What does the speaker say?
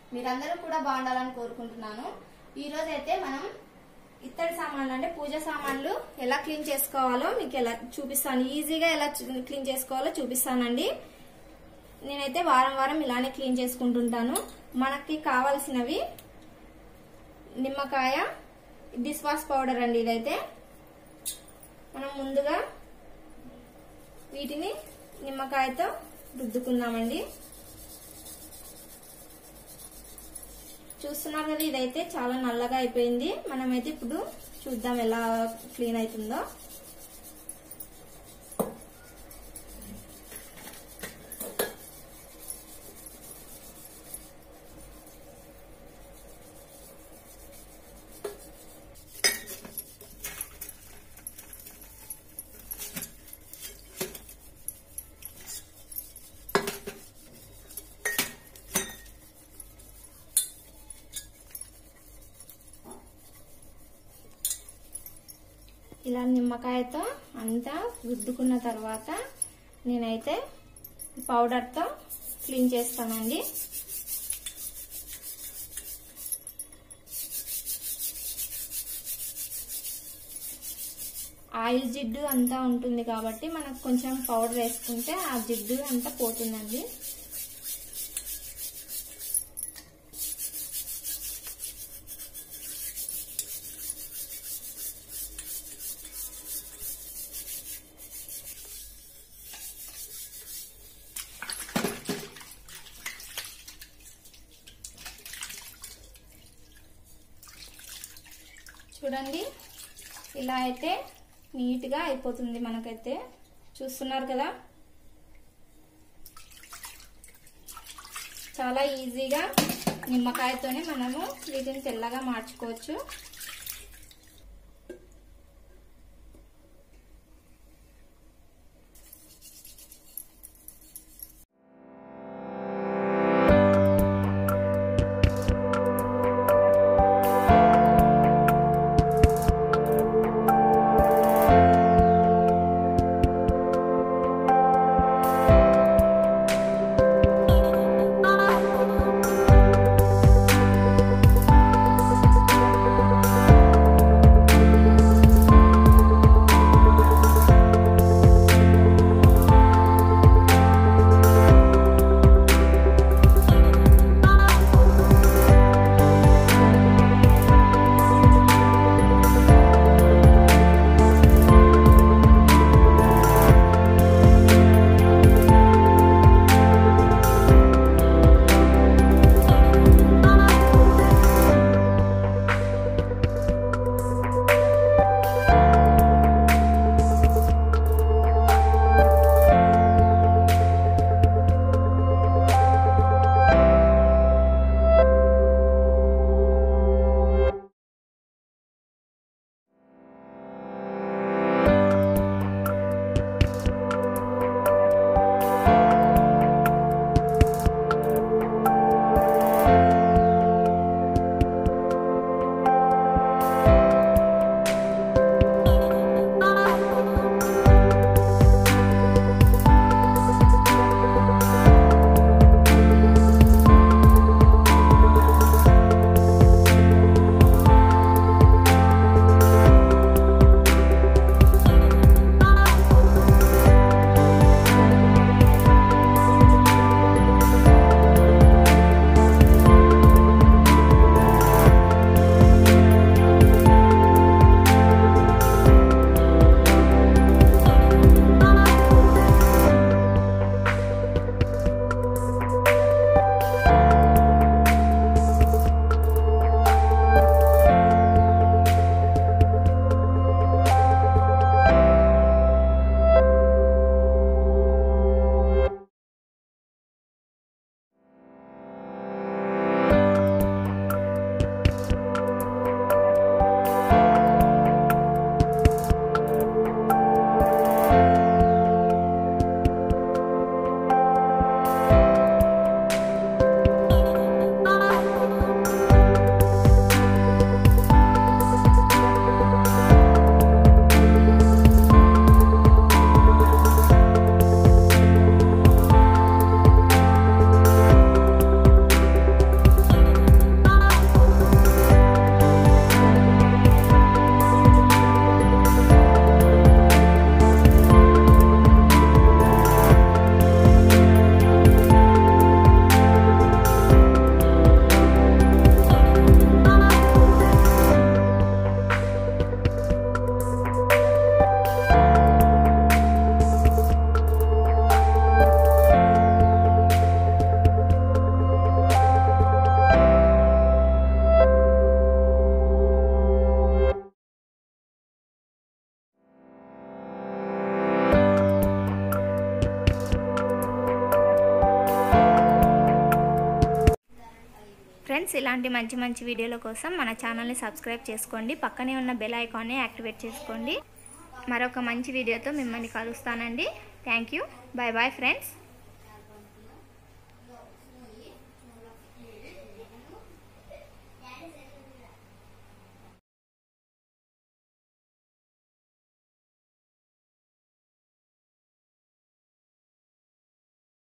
మీరందరూ కూడా బాగుండాలని కోరుకుంటున్నాను ఈ రోజు అయితే మనం ఇత్తడి సామాన్లు అంటే పూజ సామాన్లు ఎలా క్లీన్ చేసుకోవాలో మీకు ఎలా చూపిస్తాను ఈజీగా ఎలా చు- క్లీన్ చేసుకోవాలో చూపిస్తానండి నేనైతే వారం వారం ఇలానే క్లీన్ చేసుకుంటుంటాను మనకి కావాల్సినవి నిమ్మకాయ డిష్ వాష్ పౌడర్ అండి ఇదైతే మనం ముందుగా వీటిని నిమ్మకాయతో రుద్దుకుందామండి చూస్తున్నారు కదా ఇదైతే చాలా నల్లగా అయిపోయింది మనమైతే ఇప్పుడు చూద్దాం ఎలా క్లీన్ అవుతుందో ఇలా నిమ్మకాయతో అంతా రుద్దుకున్న తర్వాత నేనైతే పౌడర్తో క్లీన్ చేస్తానండి ఆయిల్ జిడ్డు అంతా ఉంటుంది కాబట్టి మనకు కొంచెం పౌడర్ వేసుకుంటే ఆ జిడ్డు అంతా పోతుందండి చూడండి ఇలా అయితే నీట్గా అయిపోతుంది మనకైతే చూస్తున్నారు కదా చాలా ఈజీగా నిమ్మకాయతోనే మనము వీటిని తెల్లగా మార్చుకోవచ్చు ఇలాంటి మంచి మంచి వీడియోల కోసం మన ఛానల్ని సబ్స్క్రైబ్ చేసుకోండి పక్కనే ఉన్న బెల్ ఐకాన్ని యాక్టివేట్ చేసుకోండి మరొక మంచి వీడియోతో మిమ్మల్ని కలుస్తానండి thank you bye bye friends